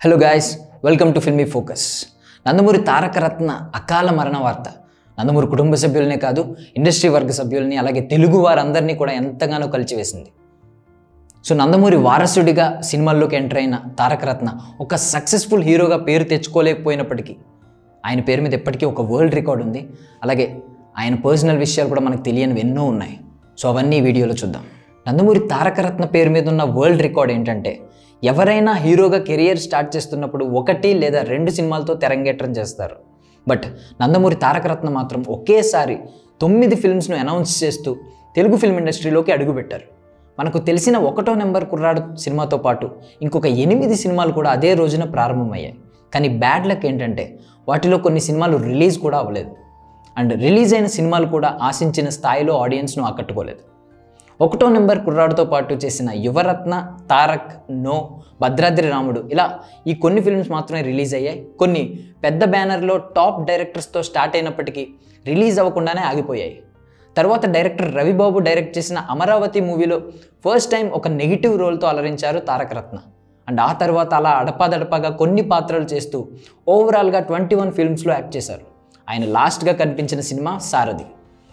hello guys welcome to filmy focus Nandamuri Tarakaratna అకాల మరణ వార్త నందమూరి కుటుంబ సభ్యులనే కాదు ఇండస్ట్రీ వర్గ సభ్యుల్ని అలాగే తెలుగు వారందరినీ కూడా ఎంతగానో కలిచివేసింది సో నందమూరి వారసుడిగా సినిమాల్లోకి ఎంటర్ అయిన తారకరత్న ఒక సక్సెస్ఫుల్ హీరోగా పేరు తెచ్చుకోలేకపోయినప్పటికీ ఆయన పేరు మీద ఎప్పటికీ ఒక వరల్డ్ రికార్డ్ ఉంది అలాగే ఆయన పర్సనల్ విషయాలు కూడా మనకు తెలియనివి ఎన్నో ఉన్నాయి సో అవన్నీ ఈ వీడియోలో చూద్దాం నందమూరి తారకరత్న పేరు మీద ఉన్న వరల్డ్ రికార్డ్ ఏంటంటే ఎవరైనా హీరోగా కెరియర్ స్టార్ట్ చేస్తున్నప్పుడు ఒకటి లేదా రెండు సినిమాలతో తెరంగేట్రం చేస్తారు బట్ నందమూరి తారకరత్న మాత్రం ఒకేసారి తొమ్మిది ఫిల్మ్స్ను అనౌన్స్ చేస్తూ తెలుగు ఫిల్మ్ ఇండస్ట్రీలోకి అడుగుపెట్టారు మనకు తెలిసిన ఒకటో నెంబర్ కుర్రాడు సినిమాతో పాటు ఇంకొక ఎనిమిది సినిమాలు కూడా అదే రోజున ప్రారంభమయ్యాయి కానీ బ్యాడ్ లక్ ఏంటంటే వాటిలో కొన్ని సినిమాలు రిలీజ్ కూడా అవ్వలేదు అండ్ రిలీజ్ అయిన సినిమాలు కూడా ఆశించిన స్థాయిలో ఆడియన్స్ను ఆకట్టుకోలేదు ఒకటో నెంబర్ కుర్రాడుతో పాటు చేసిన యువరత్న తారక్ నో భద్రాద్రి రాముడు ఇలా ఈ కొన్ని ఫిల్మ్స్ మాత్రమే రిలీజ్ అయ్యాయి కొన్ని పెద్ద బ్యానర్లో టాప్ డైరెక్టర్స్తో స్టార్ట్ అయినప్పటికీ రిలీజ్ అవ్వకుండానే ఆగిపోయాయి తర్వాత డైరెక్టర్ రవిబాబు డైరెక్ట్ చేసిన అమరావతి మూవీలో ఫస్ట్ టైం ఒక నెగిటివ్ రోల్తో అలరించారు తారకరత్న అండ్ ఆ తర్వాత అలా అడపాదడపాగా కొన్ని పాత్రలు చేస్తూ ఓవరాల్గా ట్వంటీ వన్ ఫిల్మ్స్లో యాక్ట్ చేశారు ఆయన లాస్ట్గా కనిపించిన సినిమా సారథి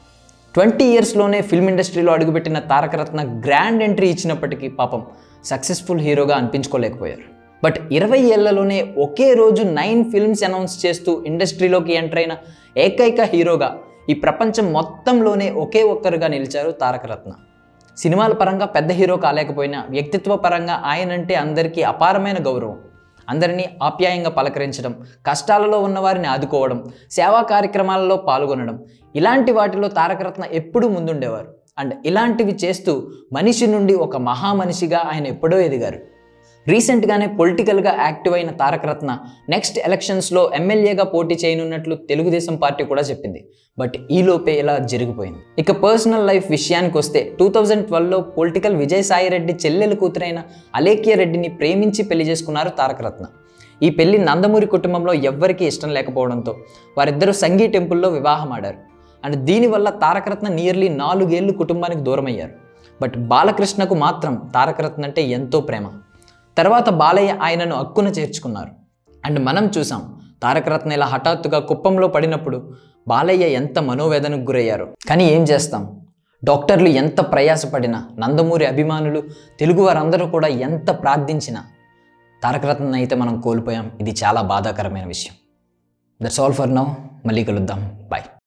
ట్వంటీ ఇయర్స్లోనే ఫిల్మ్ ఇండస్ట్రీలో అడుగుపెట్టిన తారకరత్న గ్రాండ్ ఎంట్రీ ఇచ్చినప్పటికీ పాపం సక్సెస్ఫుల్ హీరోగా అనిపించుకోలేకపోయారు బట్ ఇరవై ఏళ్లలోనే ఒకే రోజు నైన్ ఫిల్మ్స్ అనౌన్స్ చేస్తూ ఇండస్ట్రీలోకి ఎంటర్ అయిన ఏకైక హీరోగా ఈ ప్రపంచం మొత్తంలోనే ఒకే ఒక్కరుగా నిలిచారు తారకరత్న సినిమాల పరంగా పెద్ద హీరో కాలేకపోయినా వ్యక్తిత్వ పరంగా ఆయనంటే అందరికీ అపారమైన గౌరవం అందరినీ ఆప్యాయంగా పలకరించడం కష్టాలలో ఉన్నవారిని ఆదుకోవడం సేవా కార్యక్రమాలలో పాల్గొనడం ఇలాంటి వాటిలో తారకరత్న ఎప్పుడూ ముందుండేవారు అండ్ ఇలాంటివి చేస్తూ మనిషి నుండి ఒక మహామనిషిగా ఆయన ఎప్పుడో ఎదిగారు రీసెంట్గానే పొలిటికల్గా యాక్టివ్ అయిన తారకరత్న నెక్స్ట్ ఎలక్షన్స్లో ఎమ్మెల్యేగా పోటీ చేయనున్నట్లు తెలుగుదేశం పార్టీ కూడా చెప్పింది బట్ ఈలోపే ఇలా జరిగిపోయింది ఇక పర్సనల్ లైఫ్ విషయానికి వస్తే టూ థౌజండ్ ట్వెల్వ్లో పొలిటికల్ విజయసాయి రెడ్డి చెల్లెలు కూతురైన అలేఖ్య రెడ్డిని ప్రేమించి పెళ్లి చేసుకున్నారు తారకరత్న ఈ పెళ్లి నందమూరి కుటుంబంలో ఎవ్వరికీ ఇష్టం లేకపోవడంతో వారిద్దరూ సంగీ టెంపుల్లో వివాహం ఆడారు అండ్ దీనివల్ల తారకరత్న నియర్లీ నాలుగేళ్లు కుటుంబానికి దూరమయ్యారు బట్ బాలకృష్ణకు మాత్రం తారకరత్న అంటే ఎంతో ప్రేమ తర్వాత బాలయ్య ఆయనను అక్కున చేర్చుకున్నారు అండ్ మనం చూసాం తారకరత్న ఇలా హఠాత్తుగా కుప్పంలో పడినప్పుడు బాలయ్య ఎంత మనోవేదనకు గురయ్యారో కానీ ఏం చేస్తాం డాక్టర్లు ఎంత ప్రయాసపడినా నందమూరి అభిమానులు తెలుగు వారందరూ కూడా ఎంత ప్రార్థించినా తారకరత్న అయితే మనం కోల్పోయాం ఇది చాలా బాధాకరమైన విషయం దట్స్ ఆల్ ఫర్ నౌ మళ్ళీ కలుద్దాం బాయ్